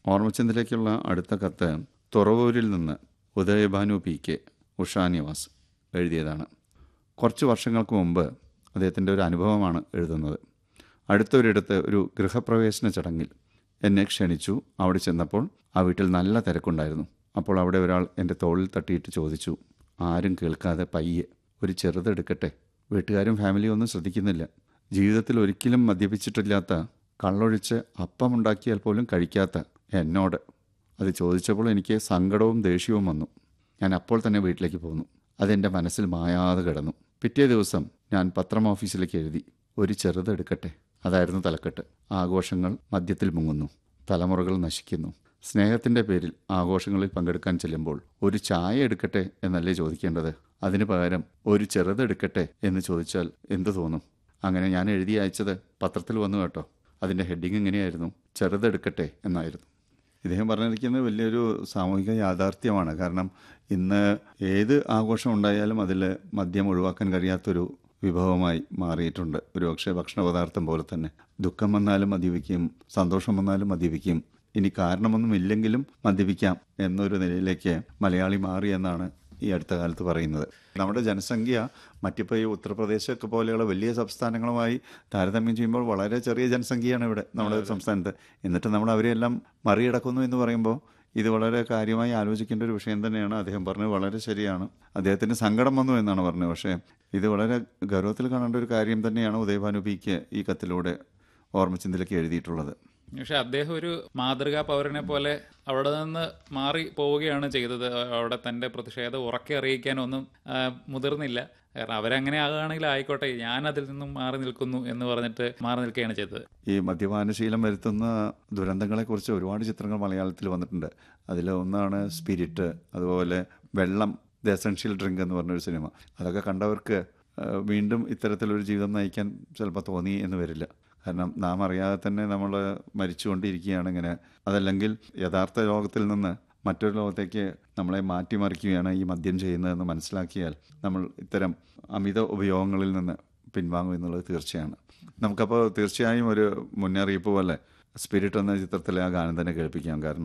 ഓർമ്മച്ചന്ദിലേക്കുള്ള അടുത്ത കത്ത് തുറവൂരിൽ നിന്ന് ഉദയഭാനു പി കെ ഉഷാനിവാസ് എഴുതിയതാണ് കുറച്ച് വർഷങ്ങൾക്ക് മുമ്പ് അദ്ദേഹത്തിൻ്റെ ഒരു അനുഭവമാണ് എഴുതുന്നത് അടുത്തൊരിടത്ത് ഒരു ഗൃഹപ്രവേശന ചടങ്ങിൽ എന്നെ ക്ഷണിച്ചു അവിടെ ചെന്നപ്പോൾ ആ വീട്ടിൽ നല്ല തിരക്കുണ്ടായിരുന്നു അപ്പോൾ അവിടെ ഒരാൾ എൻ്റെ തോളിൽ തട്ടിയിട്ട് ചോദിച്ചു ആരും കേൾക്കാതെ പയ്യെ ഒരു ചെറുതെടുക്കട്ടെ വീട്ടുകാരും ഫാമിലിയും ഒന്നും ശ്രദ്ധിക്കുന്നില്ല ജീവിതത്തിൽ ഒരിക്കലും മദ്യപിച്ചിട്ടില്ലാത്ത കള്ളൊഴിച്ച് അപ്പമുണ്ടാക്കിയാൽ പോലും കഴിക്കാത്ത എന്നോട് അത് ചോദിച്ചപ്പോൾ എനിക്ക് സങ്കടവും ദേഷ്യവും വന്നു ഞാൻ അപ്പോൾ തന്നെ വീട്ടിലേക്ക് പോന്നു അതെൻ്റെ മനസ്സിൽ മായാതെ കിടന്നു പിറ്റേ ദിവസം ഞാൻ പത്രം ഓഫീസിലേക്ക് എഴുതി ഒരു ചെറുതെടുക്കട്ടെ അതായിരുന്നു തലക്കെട്ട് ആഘോഷങ്ങൾ മദ്യത്തിൽ മുങ്ങുന്നു തലമുറകൾ നശിക്കുന്നു സ്നേഹത്തിൻ്റെ പേരിൽ ആഘോഷങ്ങളിൽ പങ്കെടുക്കാൻ ചെല്ലുമ്പോൾ ഒരു ചായ എടുക്കട്ടെ എന്നല്ലേ ചോദിക്കേണ്ടത് അതിന് പകരം ഒരു ചെറുതെടുക്കട്ടെ എന്ന് ചോദിച്ചാൽ എന്തു തോന്നും അങ്ങനെ ഞാൻ എഴുതി അയച്ചത് പത്രത്തിൽ വന്നു കേട്ടോ അതിൻ്റെ ഹെഡിങ് എങ്ങനെയായിരുന്നു ചെറുതെടുക്കട്ടെ എന്നായിരുന്നു ഇദ്ദേഹം പറഞ്ഞിരിക്കുന്നത് വലിയൊരു സാമൂഹിക യാഥാർത്ഥ്യമാണ് കാരണം ഇന്ന് ഏത് ആഘോഷം ഉണ്ടായാലും അതിൽ മദ്യം ഒഴിവാക്കാൻ കഴിയാത്തൊരു വിഭവമായി മാറിയിട്ടുണ്ട് ഒരുപക്ഷെ ഭക്ഷണ പദാർത്ഥം പോലെ തന്നെ ദുഃഖം വന്നാലും മദ്യപിക്കും സന്തോഷം വന്നാലും മദ്യപിക്കും ഇനി കാരണമൊന്നും ഇല്ലെങ്കിലും മദ്യപിക്കാം എന്നൊരു നിലയിലേക്ക് മലയാളി മാറി എന്നാണ് ഈ അടുത്ത കാലത്ത് പറയുന്നത് നമ്മുടെ ജനസംഖ്യ മറ്റിപ്പോൾ ഈ ഉത്തർപ്രദേശൊക്കെ പോലെയുള്ള വലിയ സംസ്ഥാനങ്ങളുമായി താരതമ്യം ചെയ്യുമ്പോൾ വളരെ ചെറിയ ജനസംഖ്യയാണ് ഇവിടെ നമ്മുടെ സംസ്ഥാനത്ത് എന്നിട്ട് നമ്മൾ അവരെല്ലാം മറികടക്കുന്നു എന്ന് പറയുമ്പോൾ ഇത് വളരെ കാര്യമായി ആലോചിക്കേണ്ട ഒരു വിഷയം തന്നെയാണ് അദ്ദേഹം പറഞ്ഞത് വളരെ ശരിയാണ് അദ്ദേഹത്തിന് സങ്കടം വന്നു എന്നാണ് പറഞ്ഞത് പക്ഷേ ഇത് വളരെ ഗൗരവത്തിൽ കാണേണ്ട ഒരു കാര്യം തന്നെയാണ് ഉദയഭാനു പിക്ക് ഈ കത്തിലൂടെ ഓർമ്മച്ചിന്തിലേക്ക് എഴുതിയിട്ടുള്ളത് പക്ഷെ അദ്ദേഹം ഒരു മാതൃകാ പൗരനെ പോലെ അവിടെ നിന്ന് മാറി പോവുകയാണ് ചെയ്തത് അവിടെ തന്റെ പ്രതിഷേധം ഉറക്കെ അറിയിക്കാനൊന്നും ആ, മുതിർന്നില്ല കാരണം അവരങ്ങനെ ആകുകയാണെങ്കിൽ ആയിക്കോട്ടെ ഞാൻ അതിൽ നിന്നും മാറി നിൽക്കുന്നു എന്ന് പറഞ്ഞിട്ട് മാറി നിൽക്കുകയാണ് ചെയ്തത് ഈ മദ്യപാനശീലം വരുത്തുന്ന ദുരന്തങ്ങളെക്കുറിച്ച് ഒരുപാട് ചിത്രങ്ങൾ മലയാളത്തിൽ വന്നിട്ടുണ്ട് അതിൽ ഒന്നാണ് സ്പിരിറ്റ് അതുപോലെ വെള്ളം ദ എസൻഷ്യൽ ഡ്രിങ്ക് എന്ന് പറഞ്ഞൊരു സിനിമ അതൊക്കെ കണ്ടവർക്ക് ആ, വീണ്ടും ഇത്തരത്തിലൊരു ജീവിതം നയിക്കാൻ ചിലപ്പോൾ തോന്നി എന്ന് വരില്ല കാരണം നാം അറിയാതെ തന്നെ നമ്മൾ മരിച്ചുകൊണ്ടിരിക്കുകയാണ് ഇങ്ങനെ അതല്ലെങ്കിൽ യഥാർത്ഥ ലോകത്തിൽ നിന്ന് മറ്റൊരു ലോകത്തേക്ക് നമ്മളെ മാറ്റിമറിക്കുകയാണ് ഈ മദ്യം ചെയ്യുന്നതെന്ന് മനസ്സിലാക്കിയാൽ നമ്മൾ ഇത്തരം അമിത ഉപയോഗങ്ങളിൽ നിന്ന് പിൻവാങ്ങും എന്നുള്ളത് തീർച്ചയാണ് നമുക്കപ്പോൾ തീർച്ചയായും ഒരു മുന്നറിയിപ്പ് പോലെ സ്പിരിറ്റ് എന്ന ചിത്രത്തിലെ ആ ഗാനം തന്നെ കേൾപ്പിക്കാം കാരണം